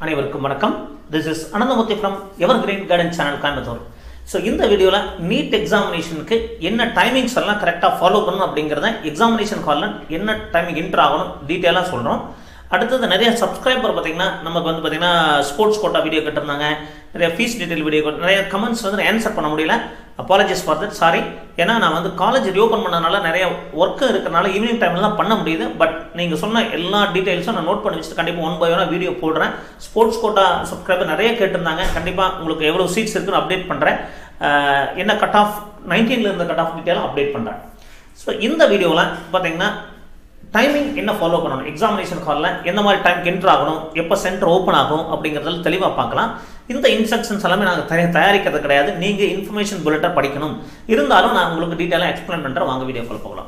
அனைவருக்கும் வணக்கம் this is Ananthamurthy from evergreen garden channel Coimbatore so இந்த வீடியோவில் நீட் எக்ஸாமினேஷனுக்கு என்ன டைமிங்ஸ் எல்லாம் கரெக்டாக ஃபாலோ பண்ணணும் அப்படிங்கிறத எக்ஸாமினேஷன் ஹாலில் என்ன டைமிங் இன்டர் ஆகணும் டீட்டெயிலாக சொல்கிறோம் அடுத்தது நிறைய சப்ஸ்கிரைபர் பார்த்தீங்கன்னா நமக்கு வந்து பார்த்தீங்கன்னா ஸ்போர்ட்ஸ் கோட்டா வீடியோ கேட்டிருந்தாங்க நிறைய ஃபீஸ் டீட்டெயில் வீடியோ நிறைய கமெண்ட்ஸ் வந்து ஆன்சர் பண்ண முடியல அப்பாலஜிஸ் ஃபார் தட் சாரி ஏன்னா நான் வந்து காலேஜ் ரீஓப்பன் பண்ணனால நிறைய ஒர்க்கு இருக்கிறனால ஈவினிங் டைம்ல தான் பண்ண முடியுது பட் நீங்கள் சொன்ன எல்லா டீட்டெயில்ஸும் நான் நோட் பண்ணி வச்சுட்டு கண்டிப்பாக ஒன் பை ஒன் வீடியோ போடுறேன் ஸ்போர்ட்ஸ் கோட்டா சப்ஸ்கிரைபர் நிறைய கேட்டிருந்தாங்க கண்டிப்பாக உங்களுக்கு எவ்வளோ சீட்ஸ் இருக்குன்னு அப்டேட் பண்ணுறேன் என்ன கட் ஆஃப் நைன்டீனில் இருந்த கட் ஆஃப் டீட்டெயிலும் அப்டேட் பண்ணுறேன் ஸோ இந்த வீடியோவில் பார்த்தீங்கன்னா டைமிங் என்ன ஃபாலோ பண்ணணும் எக்ஸாமினேஷன் ஹாலில் எந்த மாதிரி டைம் என்ட்ரு ஆகணும் எப்போ சென்டர் ஓப்பன் ஆகும் அப்படிங்கிறதுல தெளிவாக பார்க்கலாம் இந்த இன்ஸ்ட்ரக்ஷன்ஸ் எல்லாமே நாங்கள் தய தயாரிக்கிறது கிடையாது நீங்கள் இன்ஃபர்மேஷன் புல்லட்டாக படிக்கணும் இருந்தாலும் நான் உங்களுக்கு டீட்டெயிலாக எக்ஸ்பிளைன் பண்ணுறேன் வாங்க வீடியோ கால் போகலாம்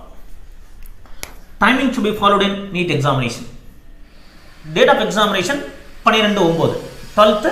timing to be followed in NEET examination date of examination பன்னிரெண்டு ஒம்பது டுவெல்த்து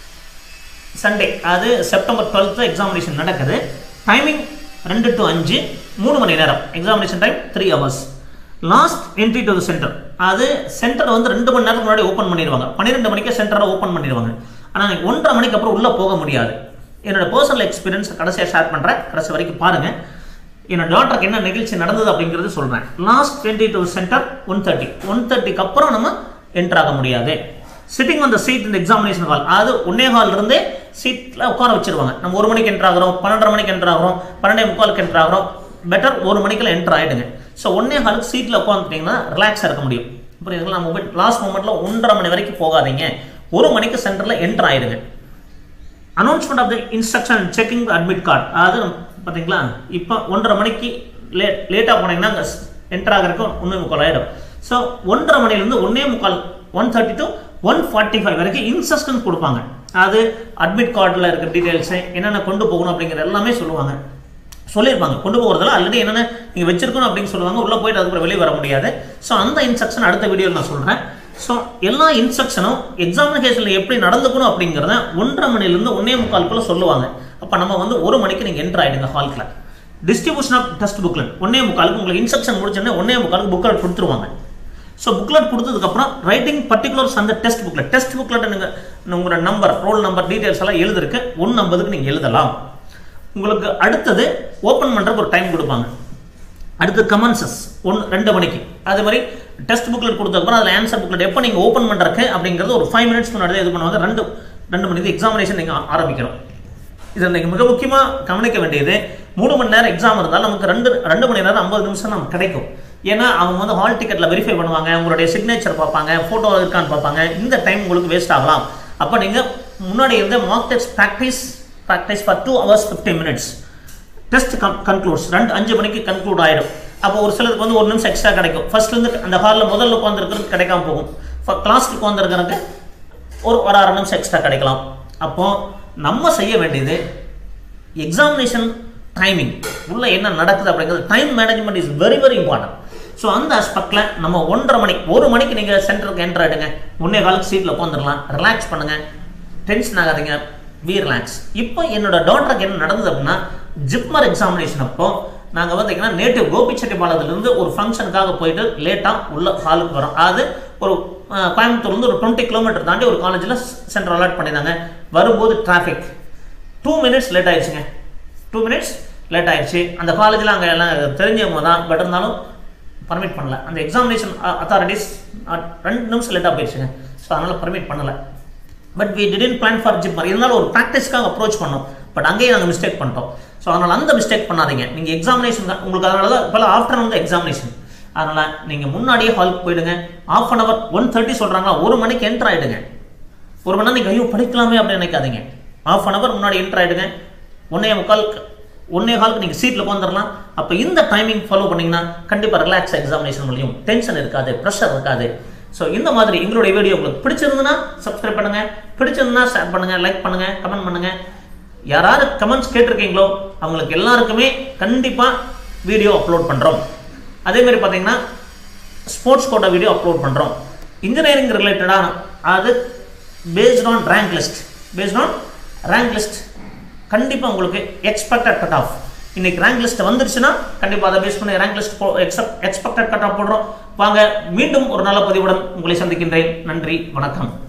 சண்டே அது செப்டம்பர் டுவெல்த்து எக்ஸாமினேஷன் நடக்குது டைமிங் ரெண்டு டு அஞ்சு மூணு மணி நேரம் examination time three hours last entry to centre அது சென்டர் வந்து ரெண்டு மணி நேரத்துக்கு முன்னாடி ஓப்பன் பண்ணிடுவாங்க பன்னிரெண்டு மணிக்கு சென்டரை ஓப்பன் பண்ணிடுவாங்க ஆனால் நீங்கள் ஒன்றரை மணிக்கு அப்புறம் உள்ளே போக முடியாது என்னோட பர்சனல் எக்ஸ்பீரியன்ஸ் கடைசியாக ஷேர் பண்ணுறேன் கடைசி வரைக்கும் பாருங்கள் என்னோட டாக்டருக்கு என்ன நிகழ்ச்சி நடந்தது அப்படிங்கிறது சொல்கிறேன் last twenty two centre one thirty one தேர்ட்டிக்கு அப்புறம் நம்ம என்டர் ஆக முடியாது சிட்டிங் ஆன் த சீட் இந்த எக்ஸாமினேஷன் ஹால் அது ஒன்னே ஹால் இருந்தே சீட்டில் உட்கார வச்சிருவாங்க நம்ம ஒரு மணிக்கு என்டர் ஆகிறோம் பன்னெண்டரை மணிக்கு என்டர் ஆகிறோம் பன்னெண்டே முக்காலுக்கு என்டர் ஆகிறோம் பெட்டர் ஒரு மணிக்கெல்லாம் என்டர் ஆகிடுங்க ஸோ ஒன்னே ஹாலுக்கு சீட்டில் உட்காந்துட்டிங்கன்னா ரிலாக்ஸாக இருக்க முடியும் புரியுதுங்களா நம்ம லாஸ்ட் மூமெண்ட்டில் ஒன்றரை மணி வரைக்கும் போகாதீங்க ஒரு மணிக்கு சென்டரில் என்டர் ஆகிடுங்க announcement of the instruction checking the admit card அதாவது பார்த்தீங்களா இப்போ ஒன்றரை மணிக்கு லேட் லேட்டாக போனீங்கன்னா அங்கே என்டர் ஆகிறதுக்கு ஒன்றே முக்கால் ஆகிடும் ஸோ ஒன்றரை மணிலேருந்து ஒன்றே முக்கால் one thirty to one forty five வரைக்கும் இன்ஸ்ட்ரக்ஷன்ஸ் கொடுப்பாங்க அது அட்மிட் கார்டில் இருக்கிற டீட்டெயில்ஸு என்னென்ன கொண்டு போகணும் அப்படிங்கிற எல்லாமே சொல்லுவாங்க சொல்லியிருப்பாங்க கொண்டு போகிறதுல ஆல்ரெடி என்னென்ன நீங்கள் வச்சிருக்கணும் அப்படின்னு சொல்லுவாங்க உள்ளே போயிட்டு அதுக்கப்புறம் வெளியே வர முடியாது ஸோ அந்த இன்ஸ்ட்ரக்ஷன் அடுத்த வீடியோவில் நான் சொல்கிறேன் ஸோ எல்லா இன்ஸ்ட்ரக்ஷனும் எக்ஸாமினேஷனில் எப்படி நடந்துக்கணும் அப்படிங்கிறத ஒன்றரை மணிலேருந்து ஒன்றே முக்காலுக்குள்ளே சொல்லுவாங்க அப்போ நம்ம வந்து ஒரு மணிக்கு நீங்கள் என்ட்ரு ஆகிடுங்க ஹால்கில் டிஸ்ட்ரிபியூஷன் ஆஃப் டெஸ்ட் புக்லெட் ஒன்றே முக்காலுக்கு உங்களுக்கு இன்ஸ்ட்ரக்ஷன் முடிச்சோடனே ஒன்றே முக்காலுக்கு புக்லெட் கொடுத்துருவாங்க ஸோ புக்லெட் கொடுத்ததுக்கப்புறம் ரைட்டிங் பர்டிகுலர்ஸ் அந்த டெஸ்ட் புக்லெட் டெஸ்ட் புக்லெட் நீங்கள் உங்களோட நம்பர் ரோல் நம்பர் டீட்டெயில்ஸ் எல்லாம் எழுதிருக்கு ஒன்று ஐம்பதுக்கு நீங்கள் எழுதலாம் உங்களுக்கு அடுத்தது ஓப்பன் பண்ணுறதுக்கு ஒரு டைம் கொடுப்பாங்க அடுத்து கமென்சஸ் ஒன்று ரெண்டு மணிக்கு அது மாதிரி டெஸ்ட் புக்லெட் கொடுத்ததுக்கப்புறம் அதில் ஆன்சர் புக்லெட் எப்போ நீங்கள் ஓப்பன் பண்ணுறக்கு அப்படிங்கிறது ஒரு ஃபைவ் மினிட்ஸ் முன்னாடி இது பண்ணுவாங்க ரெண்டு ரெண்டு மணிக்கு எக்ஸாமினேஷன் நீங்கள் ஆரம்பிக்கிறோம் இதில் நீங்கள் மிக முக்கியமாக கவனிக்க வேண்டியது மூணு மணி நேரம் எக்ஸாம் இருந்தாலும் நமக்கு ரெண்டு ரெண்டு மணி நேரம் ஐம்பது நிமிஷம் நமக்கு கிடைக்கும் ஏன்னா அவங்க வந்து ஹால் டிக்கெட்டில் வெரிஃபை பண்ணுவாங்க உங்களுடைய சிக்னேச்சர் பார்ப்பாங்க ஃபோட்டோ இருக்கான்னு பார்ப்பாங்க இந்த டைம் உங்களுக்கு வேஸ்ட் ஆகலாம் அப்போ நீங்கள் முன்னாடி இருந்த mark test practice practice for two hours fifteen minutes test come concludes ரெண்டு அஞ்சு மணிக்கு கன்க்ளூட் ஆகிடும் அப்போ ஒரு சிலருக்கு வந்து ஒரு நிமிஷம் எக்ஸ்ட்ரா கிடைக்கும் ஃபர்ஸ்ட்லேருந்து அந்த ஹாலில் முதல்ல உட்காந்துருக்கிறது கிடைக்காம போகும் இப்போ கிளாஸ்க்கு உட்காந்துருக்கிறதுக்கு ஒரு ஒரு அரை நிமிஷம் எக்ஸ்ட்ரா கிடைக்கலாம் அப்போது நம்ம செய்ய வேண்டியது எக்ஸாமினேஷன் டைமிங் உள்ள என்ன நடக்குது அப்படிங்கிறது time management is very very important so அந்த ஆஸ்பெக்டில் நம்ம ஒன்றரை மணி ஒரு மணிக்கு நீங்கள் சென்டருக்கு என்டர் ஆகிடுங்க ஒன்றே காலுக்கு சீட்டில் உட்காந்துடலாம் ரிலாக்ஸ் பண்ணுங்கள் டென்ஷன் ஆகாதீங்க பி ரிலாக்ஸ் இப்போ என்னோட டாக்டருக்கு என்ன நடந்தது அப்படின்னா ஜிப்மர் எக்ஸாமினேஷன் அப்போ நாங்கள் பார்த்தீங்கன்னா நேட்டிவ் கோபிச்செட்டிப்பாளையத்துலேருந்து ஒரு ஃபங்க்ஷனுக்காக போயிட்டு லேட்டாக உள்ள ஹாலுக்கு வரோம் அது ஒரு கோயம்புத்தூர்லேருந்து ஒரு டுவெண்ட்டி கிலோமீட்டர் தாண்டி ஒரு காலேஜில் சென்டர் அலாட் பண்ணியிருந்தாங்க வரும்போது டிராஃபிக் டூ மினிட்ஸ் லேட் ஆயிடுச்சுங்க டூ மினிட்ஸ் லேட் ஆயிடுச்சு அந்த காலேஜில் அங்கே எல்லாம் தெரிஞ்சவங்க தான் பட் இருந்தாலும் பர்மிட் பண்ணல அந்த எக்ஸாமினேஷன் அத்தாரிட்டிஸ் ரெண்டு நிமிஷம் லேட்டாக போயிடுச்சுங்க ஸோ அதனால் பர்மிட் பண்ணலை but we didn't plan for JIPMER இருந்தாலும் ஒரு ப்ராக்டிஸ்க்காக அப்ரோச் பண்ணோம் பட் அங்கேயும் நாங்கள் மிஸ்டேக் பண்ணிட்டோம் ஸோ அதனால் அந்த மிஸ்டேக் பண்ணாதீங்க நீங்கள் எக்ஸாமினேஷன் தான் உங்களுக்கு அதனால தான் இப்போ ஆஃப்டர்நூன் தான் எக்ஸாமினேஷன் அதனால் நீங்கள் முன்னாடியே ஹாலுக்கு போயிடுங்க half an hour one thirty சொல்கிறாங்களா ஒரு மணிக்கு என்ட்ரு ஆகிடுங்க ஒரு மணி நேரம் நீங்கள் ஐயோ படிக்கலாமே அப்படின்னு நினைக்காதீங்க ஆஃப் அன் அவர் முன்னாடி என்ட்ரு ஆகிடுங்க ஒன்றே முக்காலுக்கு ஒன்னே காலுக்கு நீங்கள் சீட்டில் உட்காந்துடலாம் அப்போ இந்த டைமிங் ஃபாலோ பண்ணிங்கன்னா கண்டிப்பாக ரிலாக்ஸ் எக்ஸாமினேஷன் முடியும் டென்ஷன் இருக்காது ப்ரெஷர் இருக்காது ஸோ இந்த மாதிரி எங்களுடைய வீடியோ உங்களுக்கு பிடிச்சிருந்துன்னா சப்ஸ்கிரைப் பண்ணுங்கள் பிடிச்சிருந்தா ஷேர் பண்ணுங்கள் லைக் பண்ணுங்கள் கமெண்ட் பண்ணுங்கள் யாராவது கமெண்ட்ஸ் கேட்டிருக்கீங்களோ அவங்களுக்கு எல்லாருக்குமே கண்டிப்பாக வீடியோ அப்லோட் பண்ணுறோம் அதேமாதிரி பார்த்தீங்கன்னா ஸ்போர்ட்ஸ் கோட்டா வீடியோ அப்லோட் பண்ணுறோம் இன்ஜினியரிங் ரிலேட்டடாக அது based on rank list based on rank list கண்டிப்பாக உங்களுக்கு எக்ஸ்பெக்டட் கட் ஆஃப் இன்னைக்கு ரேங்க் லிஸ்ட் வந்துருச்சுன்னா கண்டிப்பாக அதை பேஸ் பண்ணி rank list expected cut off போடுறோம் வாங்க மீண்டும் ஒரு நல்ல பதிவுடன் உங்களை சந்திக்கின்றேன் நன்றி வணக்கம்